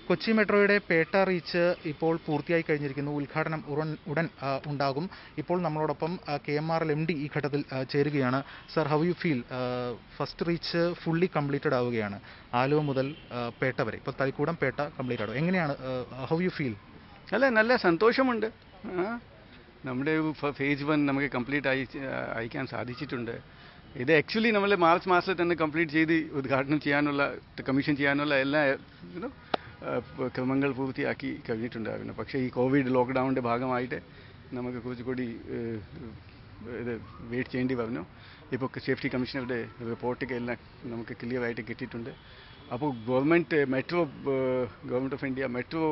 കൊച്ചി മെട്രോയുടെ പേട്ട റീച്ച് ഇപ്പോൾ പൂർത്തിയായി കഴിഞ്ഞിരിക്കുന്നു ഉദ്ഘാടനം ഉടൻ ഉടൻ ആ, ഉണ്ടാകും ഇപ്പോൾ നമ്മളോടൊപ്പം K M R L M D ഈ ഘട്ടത്തിൽ ആ, ചേരുകയാണ് sir how you feel first reach fully completed ആവുകയാണ് ആലുവ മുതൽ ആ, പേട്ട വരെ ഇപ്പോൾ തളിക്കൂടം പേട്ട കംപ്ലീറ്റ് ആവും എങ്ങനെയാണ് ഹൗ യു ഫീൽ അല്ല നല്ല സന്തോഷമുണ്ട് ആ, നമ്മുടെ ഫേസ് വൺ നമുക്ക് കംപ്ലീറ്റ് അയ അയക്കാൻ സാധിച്ചിട്ടുണ്ട് ഇത് ആക്ച്വലി നമ്മൾ മാർച്ച് മാസത്തിൽ തന്നെ കംപ്ലീറ്റ് ചെയ്ത് ഉദ്ഘാടനം ചെയ്യാനുള്ള കമ്മീഷൻ ചെയ്യാനുള്ള എല്ലാ you know, ആ, പ- ക്രമങ്ങൾ പൂർത്തിയാക്കി കഴിഞ്ഞിട്ടുണ്ടായിരുന്നു പക്ഷേ ഈ കോവിഡ് ലോക്ക്ഡൗണിൻ്റെ ഭാഗമായിട്ട് നമുക്ക് കുറച്ചുകൂടി ഏഹ്, ഇത് വെയിറ്റ് ചെയ്യേണ്ടി വന്നു ഇപ്പോൾ സേഫ്റ്റി കമ്മീഷണറുടെ റിപ്പോർട്ടൊക്കെ എല്ലാം നമുക്ക് ക്ലിയർ ആയിട്ട് കിട്ടിയിട്ടുണ്ട് അപ്പോൾ government metro government of India metro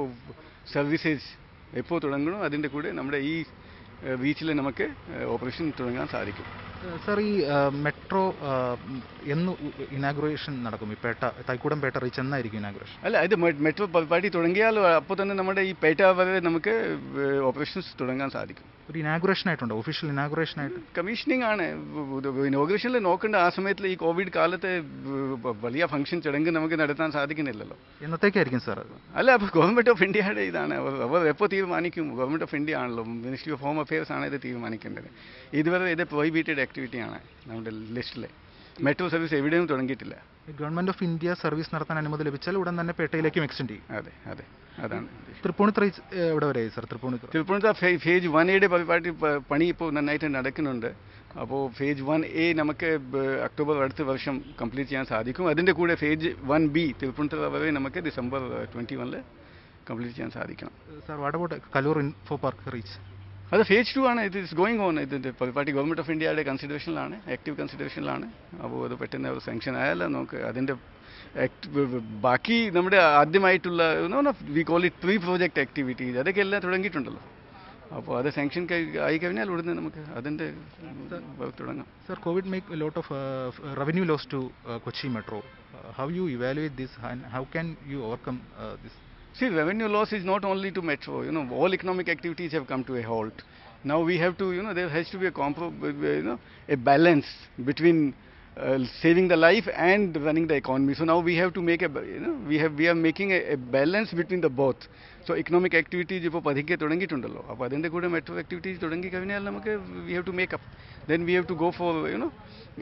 services എപ്പോൾ തുടങ്ങണോ അതിൻ്റെ കൂടെ നമ്മുടെ ഈ ബീച്ചിൽ നമുക്ക് ഓപ്പറേഷൻ തുടങ്ങാൻ സാധിക്കും സർ ഈ മെട്രോ എന്ന് ഇനാഗുറേഷൻ നടക്കും ഈ പേട്ട തൈക്കൂടം പേട്ട റീച്ച് എന്നായിരിക്കും ഇനാഗുറേഷൻ അല്ല ഇത് മെ- മെട്രോ പരിപാടി തുടങ്ങിയാൽ അപ്പോൾ തന്നെ നമ്മുടെ ഈ പേട്ട വരെ നമുക്ക് ഓപ്പറേഷൻസ് തുടങ്ങാൻ സാധിക്കും ഒരു ഇനാഗുറേഷൻ ആയിട്ടുണ്ടോ ഒഫീഷ്യൽ ഇനാഗുറേഷൻ ആയിട്ട് കമ്മീഷനിങ് ആണ് ഇനോഗ്രേഷനിൽ നോക്കേണ്ട ആ സമയത്തിൽ ഈ കോവിഡ് കാലത്ത് വ- വലിയ ഫംഗ്ഷൻ ചടങ്ങ് നമുക്ക് നടത്താൻ സാധിക്കുന്നില്ലല്ലോ എന്നത്തേക്കായിരിക്കും സാർ അത് അല്ല അപ്പോൾ ഗവൺമെൻറ് ഓഫ് ഇന്ത്യയുടെ ഇതാണ് അവർ അവർ എപ്പോൾ തീരുമാനിക്കും ഗവൺമെൻറ് ഓഫ് ഇന്ത്യ ആണല്ലോ മിനിസ്ട്രി ഓഫ് ഹോം അഫെയർസ് ആണ് ഇത് തീരുമാനിക്കേണ്ടത് ഇതുവരെ ഇത് പ്രൊഹിബിറ്റഡ് ആക്ടിവിറ്റിയാണ് നമ്മുടെ ലിസ്റ്റിലെ മെട്രോ സർവീസ് എവിടെയും തുടങ്ങിയിട്ടില്ല ഗവൺമെന്റ് ഓഫ് ഇന്ത്യ സർവീസ് നടത്താൻ അനുമതി ലഭിച്ചാൽ ഉടൻ തന്നെ പേട്ടയിലേക്കും എക്സ്റ്റെൻഡ് ചെയ്യും അതെ അതെ അതാണ് തൃപ്പൂണിത്തുറ റീച്ച് എവിടെ വരെയായി സാർ തൃപ്പൂണിത്തുറ തിരുപ്പൂണിത്തുറ ഫേ ഫേജ് വൺ എയുടെ പരിപാടി പ- പണി ഇപ്പോൾ നന്നായിട്ട് നടക്കുന്നുണ്ട് അപ്പോൾ ഫേജ് വൺ എ നമുക്ക് ബ- ഒക്ടോബർ അടുത്ത വർഷം കംപ്ലീറ്റ് ചെയ്യാൻ സാധിക്കും അതിൻ്റെ കൂടെ ഫേജ് വൺ ബി തിരുപ്പൂണിത്തുറ വരെ നമുക്ക് ഡിസംബർ ട്വൻറ്റി വണ്ണിൽ കംപ്ലീറ്റ് ചെയ്യാൻ സാധിക്കണം sir what about Kaloor info park reach അത് ഫേജ് ടു ആണ് ഇത് ഇസ് ഗോയിങ് ഓൺ ഇതിൻ്റെ പരിപാടി ഗവൺമെൻറ് ഓഫ് ഇന്ത്യയുടെ കൺസിഡറേഷനിലാണ് ആക്റ്റീവ് കൺസിഡറേഷനിലാണ് അപ്പോൾ അത് പെട്ടെന്ന് ഒരു സാങ്ഷൻ ആയാലോ നമുക്ക് അതിൻ്റെ ആക്ട്- ബാക്കി നമ്മുടെ ആദ്യമായിട്ടുള്ള we call it pre project activities അതൊക്കെ എല്ലാം തുടങ്ങിയിട്ടുണ്ടല്ലോ അപ്പോൾ അത് സാങ്ഷൻ ആയി കഴിഞ്ഞാൽ ഉടനെ നമുക്ക് അതിൻ്റെ work തുടങ്ങാം Sir, COVID make a lot of uh, f- uh, revenue loss to uh, Kochi Metro. Uh, how you evaluate this and how can you overcome uh, this? See, revenue loss is not only to metro. You know, all economic activities have come to a halt. Now we have to, you know, there has to be a compro, you know, a balance between uh, saving the life and running the economy. So now we have to make a, ba- you know, we have we are making a, a balance between the both. So economic activities ഇപ്പോൾ പതുക്കെ തുടങ്ങിയിട്ടുണ്ടല്ലോ അപ്പോൾ അതിൻ്റെ കൂടെ metro activities തുടങ്ങി കഴിഞ്ഞാൽ നമുക്ക് we have to make up then we have to go for you know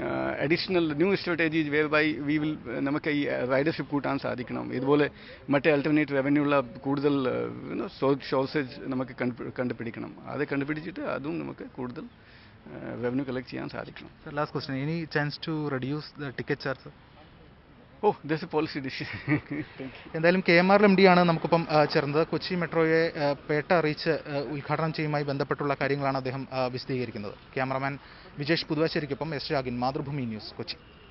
additional new strategies whereby we will നമുക്ക് ഈ റൈഡർഷിപ്പ് കൂട്ടാൻ സാധിക്കണം ഇതുപോലെ മറ്റേ അൾട്ടർനേറ്റ് റവന്യൂ ഉള്ള കൂടുതൽ യുനോ സോഴ്സേജ് നമുക്ക് കണ്ടുപി- കണ്ടുപിടിക്കണം അത് കണ്ടുപിടിച്ചിട്ട് അതും നമുക്ക് കൂടുതൽ റവന്യൂ കളക്ട് ചെയ്യാൻ സാധിക്കണം Sir, last question. Any chance to reduce the ticket charge? sir? Oh thus a policy decision എന്തായാലും K M R M D ആണ് നമുക്കിപ്പം ആ, ചേർന്നത് കൊച്ചി മെട്രോയെ ആ, പേട്ട റീച്ച് ആ, ഉദ്ഘാടനം ചെയ്യുമായി ബന്ധപ്പെട്ടുള്ള കാര്യങ്ങളാണ് അദ്ദേഹം ആ, വിശദീകരിക്കുന്നത് ക്യാമറമാൻ വിജേഷ് പുതുവാശ്ശേരിക്കൊപ്പം എസ് രാഗിൻ മാതൃഭൂമി ന്യൂസ് കൊച്ചി